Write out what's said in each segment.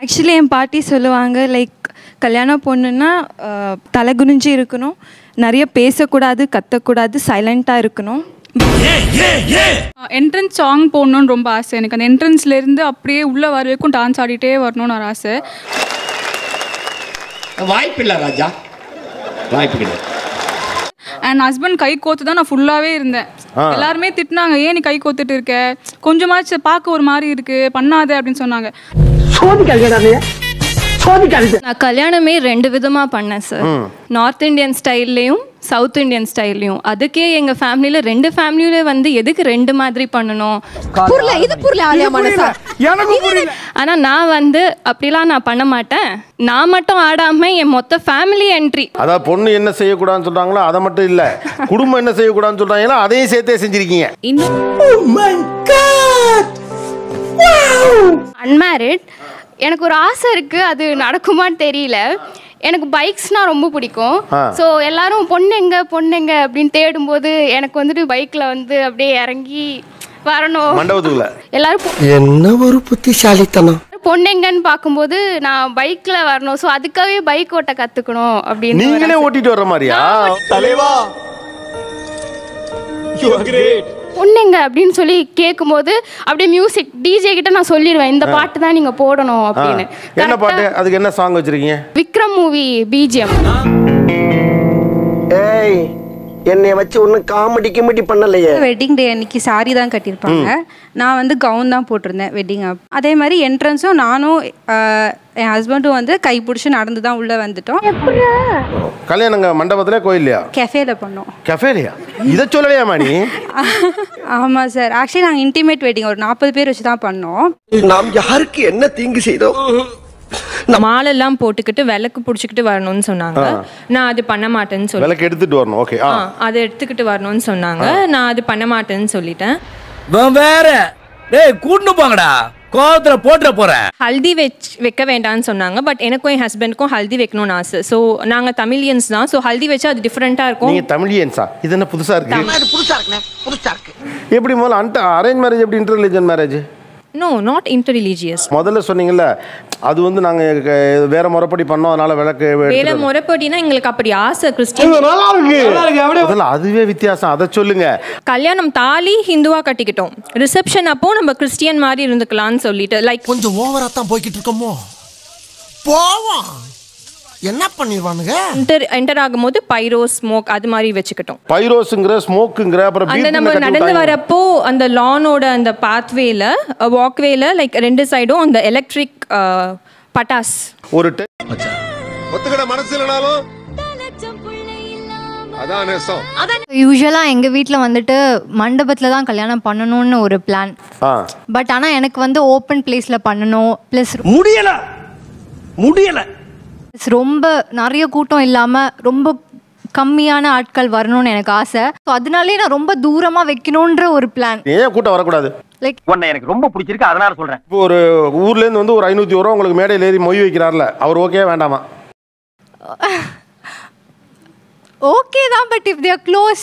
Actually என் பாட்டி சொல்லுவாங்க like கல்யாணம் பொண்ணுன்னா அஹ், தலை குனிஞ்சு இருக்கணும் நிறைய பேசக்கூடாது கத்தக்கூடாது சைலண்ட்டாக இருக்கணும் என்ட்ரன்ஸ் சாங் போடணும்னு ரொம்ப ஆசை எனக்கு அந்த என்ட்ரன்ஸ்ல இருந்து அப்படியே உள்ள வர வரைக்கும் டான்ஸ் ஆடிட்டே வரணும்னு ஒரு ஆசை வாய்ப்பில்லை ராஜா வாய்ப்பு கிடையாது அண்ட் ஹஸ்பண்ட் கை கோத்து தான் நான் ஃபுல்லாவே இருந்தேன் எல்லாருமே திட்டினாங்க ஏன் நீ கை கோத்துட்டு இருக்க கொஞ்சமாச்சும் பார்க்க ஒரு மாதிரி இருக்கு பண்ணாத அப்படின்னு சொன்னாங்க நான் கல்யாணமே ரெண்டு விதமாக பண்ணேன் சார் நார்த் இந்தியன் ஸ்டைல்லையும் சவுத் இந்தியன் ஸ்டைல்லையும் அதுக்கே எங்கள் ஃபேமிலியில் ரெண்டு ஃபேமிலியில வந்து எதுக்கு ரெண்டு மாதிரி பண்ணணும் புரியல இது புரியல ஆலியா மனசா ஆனால் நான் வந்து அப்படிலாம் நான் பண்ண மாட்டேன் நான் மட்டும் ஆடாமல் என் மொத்த ஃபேமிலி என்ட்ரி அதாவது பொண்ணு என்ன செய்யக்கூடாதுன்னு சொல்றாங்களோ அதை மட்டும் இல்ல குடும்பம் என்ன செய்யக்கூடாதுன்னு சொல்றாங்களோ அதையும் சேர்த்தே செஞ்சிருக்கீங்க அன்மேரிட் எனக்கு ஒரு ஆசை இருக்குது அது நடக்குமான்னு தெரியல எனக்கு பைக்ஸ்னால் ரொம்ப பிடிக்கும் ஆ. ஸோ எல்லாரும் பொண்ணுங்க பொண்ணுங்க அப்படின்னு தேடும்போது எனக்கு வந்துட்டு பைக்கில் வந்து அப்படியே இறங்கி வரணும் மண்டபத்துக்குள்ள எல்லாரும் பொ- என்ன ஒரு புத்திசாலித்தனம் பொண்ணுங்கன்னு பார்க்கும்போது நான் பைக்கில் வரணும் ஸோ அதுக்காகவே பைக் ஓட்ட கற்றுக்கணும் அப்படின்னு ஒரு நீங்களே ஆசை. ஓட்டிட்டு வர்ற மாதிரியா பொண்ணுங்க அப்படின்னு சொல்லி கேட்கும்போது அப்படியே மியூசிக் டிஜே கிட்ட நான் சொல்லிடுவேன் இந்த பாட்டு தான் நீங்கள் போடணும் ஆ. அப்படின்னு என்ன Correct-ஆ பாட்டு அதுக்கு என்ன சாங் வச்சிருக்கீங்க விக்ரம் மூவி பிஜிஎம் ஏய் என்னைய வச்சு ஒன்னும் காமெடி கிமெடி பண்ணலையே வெட்டிங் டே அன்னைக்கு சாரி தான் கட்டியிருப்பாங்க நான் வந்து கவுன் தான் போட்டிருந்தேன் வெட்டிங் அப் அதே மாதிரி என்ட்ரன்ஸும் நானும் ஆஹ், என் ஹஸ்பண்டும் வந்து கை பிடிச்சி நடந்து தான் உள்ளே வந்துட்டோம் கல்யாணங்க மண்டபத்துல கோயில்லையா கெஃபேல பண்ணோம் கஃபேலையா இதை சொல்லலையாமா நீ ஆமாம் சார் ஆக்சுவலி நாங்கள் இன்டிமேட் வெட்டிங் ஒரு நாற்பது பேர் வச்சு தான் பண்ணோம் நாம் யாருக்கு என்ன தீங்கு செய்தோம் மாலெல்லாம் போட்டுக்கிட்டு விளக்கு பிடிச்சிக்கிட்டு வரணும்னு சொன்னாங்க நான் அது பண்ண மாட்டேன்னு சொல்லி விளக்கு எடுத்துட்டு வரணும் ஓகே ஆ ஆ, அதை எடுத்துக்கிட்டு வரணும்னு சொன்னாங்க நான் அது பண்ண மாட்டேன்னு சொல்லிட்டேன் வேற டேய் கூட்டு போங்கடா கோவத்துல போட்டுற போறேன் ஹல்தி வெச் வைக்க வேண்டாம்னு சொன்னாங்க பட் எனக்கும் என் ஹஸ்பண்டுக்கும் ஹல்தி வைக்கணும்னு ஆசை ஸோ நாங்கள் தமிழியன்ஸ் தான் ஸோ ஹல்தி வச்சா அது டிஃப்ரெண்ட்டாக இருக்கும் நீங்க தமிழியன்ஸா இது என்ன புதுசா இருக்கு புதுசா இருக்குண்ணே புதுசா இருக்கு எப்படி முதல்ல அன்ட அரேஞ்ச் மேரேஜ் எப்படி interreligion marriage no not interreligious முதல்ல சொன்னீங்கல்ல அது வந்து நாங்க க- வேற முறைப்படி பண்ணோம் அதனால விளக்கு வேலை எடுத்துட்டு முறைப்படினா எங்களுக்கு அப்படி ஆசை கிறிஸ்டியன் முதல்ல அதுவே வித்தியாசம் அதை சொல்லுங்க கல்யாணம் தாலி ஹிந்துவா கட்டிக்கிட்டோம் ரிசப்ஷன் அப்போ நம்ம கிறிஸ்டியன் மாதிரி இருந்துக்கலாம்னு சொல்லிட்டு லைக் கொஞ்சம் ஓவரா தான் போய்கிட்டு இருக்கோமோ போவோம் என்ன பண்ணிடுவானுங்க என்டர் என்டர் ஆகும்போது பைரோ ஸ்மோக் அது மாதிரி வச்சுக்கிட்டோம் பைரோஸுங்கிற ஸ்மோக்குங்கிற அப்புறம் அந்த beer நம்ம கட்டி நடந்து விட்டாங்க. வரப்போ அந்த லானோட அந்த பாத்வேல வாக்வேல லைக் ரெண்டு சைடும் அந்த எலக்ட்ரிக் பட்டாஸ் ஒரு டெ- ஒத்துக்கிட மனசு இல்லைனாலும் அதான் நேசம் யூஸ்வலாக எங்கள் வீட்டில் வந்துட்டு மண்டபத்தில் தான் கல்யாணம் பண்ணணும்னு ஒரு பிளான் ஆ பட் ஆனால் எனக்கு வந்து ஓப்பன் பிளேஸில் பண்ணணும் ப்ளஸ் முடியல முடியல ரொம்ப நிறைய கூட்டம் இல்லாமல் ரொம்ப கம்மியான ஆட்கள் வரணும்னு எனக்கு ஆசை ஸோ அதனாலே நான் ரொம்ப தூரமாக வைக்கணுன்ற ஒரு பிளான் ஏன் கூட்டம் வரக்கூடாது லைக் உன்னை எனக்கு ரொம்ப பிடிச்சிருக்கு அதனால சொல்றேன் இப்போ ஒரு ஊர்ல இருந்து வந்து ஒரு ஐநூத்தி ரூபா உங்களுக்கு மேடையில் ஏறி மொய் வைக்கிறார்ல அவர் ஓகே வேண்டாமா ஓகே தான் பட் இஃப் தேர் க்ளோஸ்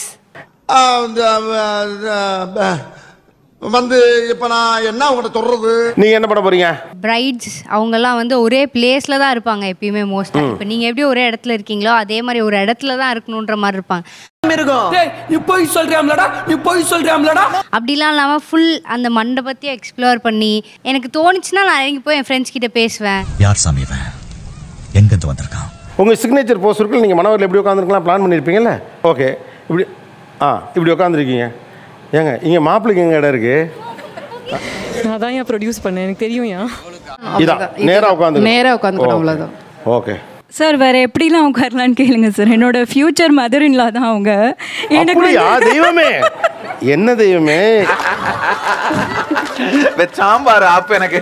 வந்து இப்ப நான் என்ன உங்கள்கிட்ட சொல்றது நீங்க என்ன பண்ண போறீங்க பிரைட்ஸ் அவங்கெல்லாம் வந்து ஒரே பிளேஸில் தான் இருப்பாங்க எப்பயுமே மோஸ்ட்டாக இப்போ நீங்கள் எப்படி ஒரே இடத்துல இருக்கீங்களோ அதே மாதிரி ஒரு இடத்துல தான் இருக்கணுன்ற மாதிரி இருப்பாங்க நீ போய் சொல்றியாம்லடா நீ போய் சொல்றியாம்லடா அப்படிலாம் இல்லாமல் ஃபுல் அந்த மண்டபத்தையும் எக்ஸ்ப்ளோர் பண்ணி எனக்கு தோணுச்சுன்னா நான் இறங்கி போய் என் ஃப்ரெண்ட்ஸ் கிட்ட பேசுவேன் யார் சாமி இவன் எங்கிருந்து வந்திருக்கான் உங்க சிக்னேச்சர் போஸ்ட் இருக்கு நீங்க மனவரில் எப்படி உட்காந்துருக்கலாம் பிளான் பண்ணியிருப்பீங்கல்ல ஓகே இப்படி ஆ இப்படி உட்காந்துருக்கீங்க ஏங்க இங்க மாப்பிள்ளைக்கு எங்க இடம் இருக்கு அதான் ஏன் ப்ரொடியூஸ் பண்ணேன் எனக்கு தெரியும் ஏன் இதான் நேரா உட்காந்து நேரா உட்காந்துக்கணும், அவ்வளவுதான். ஓகே சார் வேற எப்படிலாம் உட்காரலான்னு கேளுங்க சார் என்னோட ஃபியூச்சர் மதர் இன்லா தான் அவங்க அப்படியா தெய்வமே என்ன தெய்வமே சாம்பார் அப்ப எனக்கு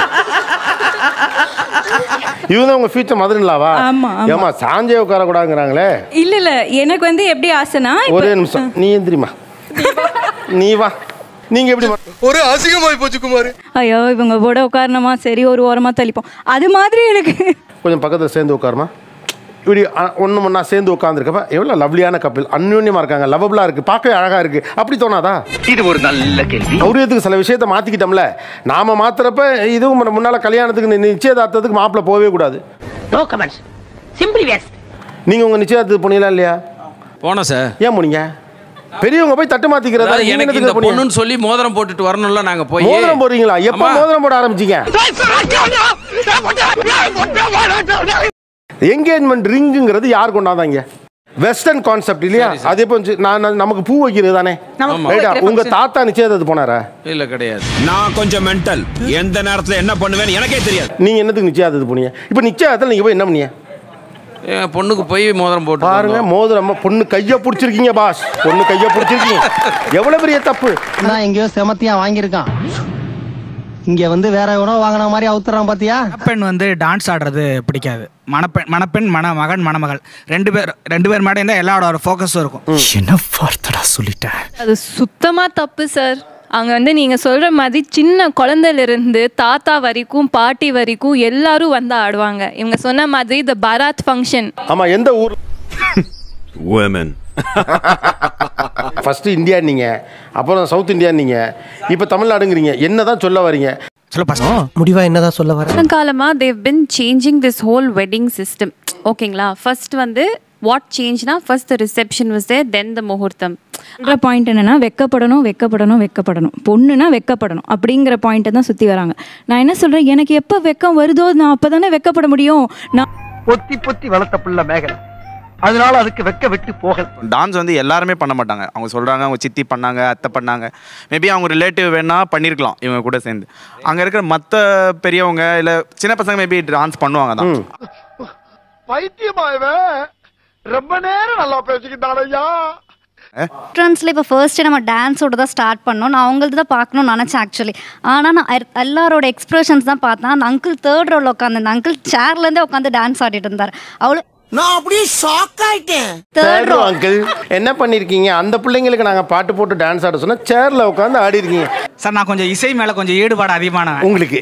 இவங்க தான் உங்க ஃபியூச்சர் மதுரன்லாவா ஆமா, ஆமா. ஏமா சாஞ்சே உட்கார கூடாதுங்கிறாங்களே இல்ல இல்ல எனக்கு வந்து எப்படி ஆசைனா ஒரே நிமிஷம் நீ எந்திரிமா நீ வா நீங்க எப்படி ஒரு அசிங்கமாய் போச்சு குமார் ஐயோ இவங்க கூட உட்காரணுமா சரி ஒரு ஓரமா தள்ளிப்போம் அது மாதிரி எனக்கு கொஞ்சம் பக்கத்துல சேர்ந்து உட்காருமா இப்படி ஒன்று ஒன்றா சேர்ந்து உட்காந்துருக்கப்ப எவ்வளோ லவ்லியான கப்பிள் அந்யோன்யமாக இருக்காங்க லவபிளாக இருக்குது பார்க்கவே அழகாக இருக்குது அப்படி தோணாதா இது ஒரு நல்ல கேள்வி சௌரியத்துக்கு சில விஷயத்தை மாற்றிக்கிட்டோம்ல நாம் மாத்துறப்ப இதுவும் முன்னால் கல்யாணத்துக்கு நி- நிச்சயதார்த்தத்துக்கு மாப்பிள்ளை போகவே கூடாது நோ கமெண்ட்ஸ் சிம்பிளி வேஸ்ட் நீங்கள் உங்கள் நிச்சயதார்த்தத்துக்கு போனீங்களா இல்லையா போனோம் சார் ஏன் போனீங்க பெரியவங்க போய் தட்டு மாற்றிக்கிறதா அதாவது நீங்க எனக்கு என்னத்துக்கு இந்த போனீங்க? பொண்ணுன்னு சொல்லி மோதிரம் போட்டுட்டு வரணும்ல நாங்க போய் மோதிரம் போடுறீங்களா எப்போ ஆமா. மோதிரம் போட ஆரம்பிச்சீங்க என்கேஜ்மெண்ட் ரிங்குங்கிறது யார் கொண்டாந்தாங்க வெஸ்டர்ன் கான்செப்ட் இல்லையா அது எப்போ வந்துச்சு? நான் நான் நமக்கு பூ வைக்கிறது தானே நமக்கு பூ ரைட்டா வைக்கிற உங்க function. தாத்தா நிச்சயதார்த்தத்துக்கு போனாரா இல்ல கிடையாது நான் கொஞ்சம் மென்டல் எந்த நேரத்துல என்ன பண்ணுவேன்னு எனக்கே தெரியாது நீங்க என்னத்துக்கு நிச்சயதார்த்தத்துக்கு போனீங்க இப்போ நிச்சயதார்த்தத்தில் நீங்க போய் என்ன பண்ணீங்க என் பொண்ணுக்கு போய் மோதிரம் போட்டு பாருங்க மோதிரம் பொண்ணு கையை பிடிச்சிருக்கீங்க பாஸ் பொண்ணு கையை பிடிச்சிருக்கீங்க எவ்வளவு பெரிய தப்பு நான் எங்கேயோ செமத்தியா வாங்கியிருக்கான் இங்க வந்து வேற எவனோ வாங்கின மாதிரி அவுத்துறான் பாத்தியா மணப்பெண் வந்து டான்ஸ் ஆடுறது பிடிக்காது மணப்பெண் மணப்பெண் மண மகன் மணமகள் ரெண்டு பேர் ரெண்டு பேர் மேடம் இருந்தால் எல்லாரோட ஃபோக்கஸும் இருக்கும் என்ன வார்த்தடா சொல்லிட்டேன் அது சுத்தமாக தப்பு சார் அங்கே வந்து நீங்கள் சொல்கிற மாதிரி சின்ன குழந்தையிலிருந்து தாத்தா வரைக்கும் பாட்டி வரைக்கும் எல்லாரும் வந்து ஆடுவாங்க இவங்க சொன்ன மாதிரி இந்த பாராத் ஃபங்க்ஷன் ஆமா எந்த ஊர் women ஃபர்ஸ்ட் இந்தியா நீங்க அப்புறம் சவுத் இந்தியா நீங்க இப்போ தமிழ்நாடுங்கிறீங்க என்னதான் சொல்ல வரீங்க முடிவா என்னதான் சொல்ல வர காலமாக they've been changing this whole wedding system ஓகேங்களா ஃபர்ஸ்ட் வந்து வாட் சேஞ்ச்னா first the reception was there then the முகூர்த்தம் சொல்கிற பாயிண்ட் என்னன்னா வெக்கப்படணும் வெக்கப்படணும் வெக்கப்படணும் பொண்ணுனா வெக்கப்படணும் அப்படிங்கிற பாயிண்ட்டை தான் சுற்றி வராங்க நான் என்ன சொல்கிறேன் எனக்கு எப்போ வெக்கம் வருதோ நான் அப்போ தானே வெக்கப்பட முடியும் நான் பொத்தி பொத்தி வளர்த்த புள்ள மேகலை அதனால அதுக்கு வெக்க விட்டு போகல டான்ஸ் வந்து எல்லாருமே பண்ண மாட்டாங்க அவங்க சொல்கிறாங்க அவங்க சித்தி பண்ணாங்க அத்தை பண்ணாங்க மேபி அவங்க ரிலேட்டிவ் வேணா பண்ணியிருக்கலாம் இவங்க கூட சேர்ந்து அங்கே இருக்கிற மற்ற பெரியவங்க இல்லை சின்ன பசங்க மேபி டான்ஸ் பண்ணுவாங்க தான் பைத்தியமா இவன் ரொம்ப நேரம் நல்லா பேசிக்கிட்டான் ஐயா என்ட்ரன்ஸில் இப்போ ஃபர்ஸ்ட்டு நம்ம டான்ஸோட தான் ஸ்டார்ட் பண்ணோம் நான் அவங்களது தான் பார்க்கணும்னு நினச்சேன் ஆக்சுவலி ஆனால் நான் எல்- எல்லாரோட எக்ஸ்பிரஷன்ஸ் தான் பார்த்தேன் அந்த அங்கிள் தேர்ட் ரோவில் உட்காந்து அந்த அங்கிள் சேர்லேருந்தே உட்காந்து டான்ஸ் ஆடிட்டு இருந்தார் அவ்வளோ நான் அப்படியே ஷாக் ஆயிட்டேன் தேர்ட் அங்கிள் என்ன பண்ணிருக்கீங்க அந்த பிள்ளைங்களுக்கு நாங்க பாட்டு போட்டு டான்ஸ் ஆட சொன்னா சேர்ல உட்காந்து ஆடி இருக்கீங்க சார் நான் கொஞ்சம் இசை மேலே கொஞ்சம் ஈடுபாடு அதிகமான உங்களுக்கு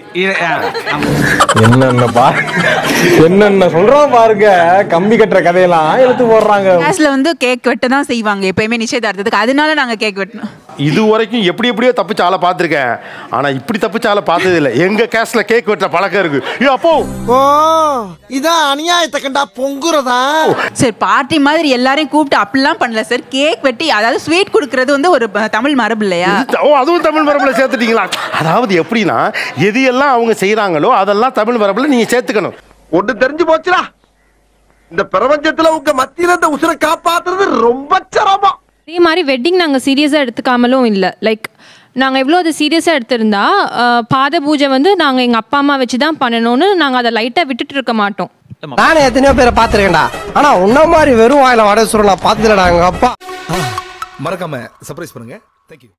என்னென்ன பா என்னென்ன சொல்றோம் பாருங்க கம்பி கட்டுற கதையெல்லாம் எடுத்து போடுறாங்க கிளாஸ்ல வந்து கேக் வெட்ட தான் செய்வாங்க எப்பயுமே நிச்சயதார்த்தத்துக்கு அதனால நாங்க கேக் வெட்டணும் இது வரைக்கும் எப்படி எப்படியோ தப்பிச்ச ஆளை பார்த்துருக்கேன் ஆனா இப்படி தப்பிச்ச ஆளை பார்த்தது இல்லை எங்க கேஸ்ல கேக் வெட்டுற பழக்கம் இருக்கு ஐயோ, அப்போ ஓ இதான் அநியாயத்தை கண்டா பொங்குறதா சரி பார்ட்டி மாதிரி எல்லாரையும் கூப்பிட்டு அப்படிலாம் பண்ணல சார் கேக் வெட்டி அதாவது ஸ்வீட் கொடுக்கறது வந்து ஒரு ப- தமிழ் மரபு இல்லையா இது- ஓ அதுவும் தமிழ் மரபுல சேர்த்துட்டீங்களா அதாவது எப்படின்னா எது எல்லாம் அவங்க செய்றாங்களோ அதெல்லாம் தமிழ் மரபுல நீங்க சேர்த்துக்கணும் ஒண்ணு தெரிஞ்சு போச்சுடா இந்த பிரபஞ்சத்துல உங்க மத்தியில இந்த உசுரை காப்பாத்துறது ரொம்ப சிரமம் அதே மாதிரி வெட்டிங் நாங்கள் சீரியஸாக எடுத்துக்காமலும் இல்லை லைக் நாங்கள் எவ்வளோ அது சீரியஸாக எடுத்திருந்தா அஹ், பாத பூஜை வந்து நாங்கள் எங்கள் அப்பா அம்மா வச்சு தான் பண்ணணும்னு நாங்கள் அதை லைட்டாக விட்டுட்டு இருக்க மாட்டோம் நானே எத்தனையோ பேரை பாத்துருக்கேன்டா ஆனா உன்ன மாதிரி வெறும் வாயில வடை சுருள் நான் பார்த்ததுலடா எங்க அப்பா மறக்காம சர்ப்ரைஸ் பண்ணுங்க தேங்க்யூ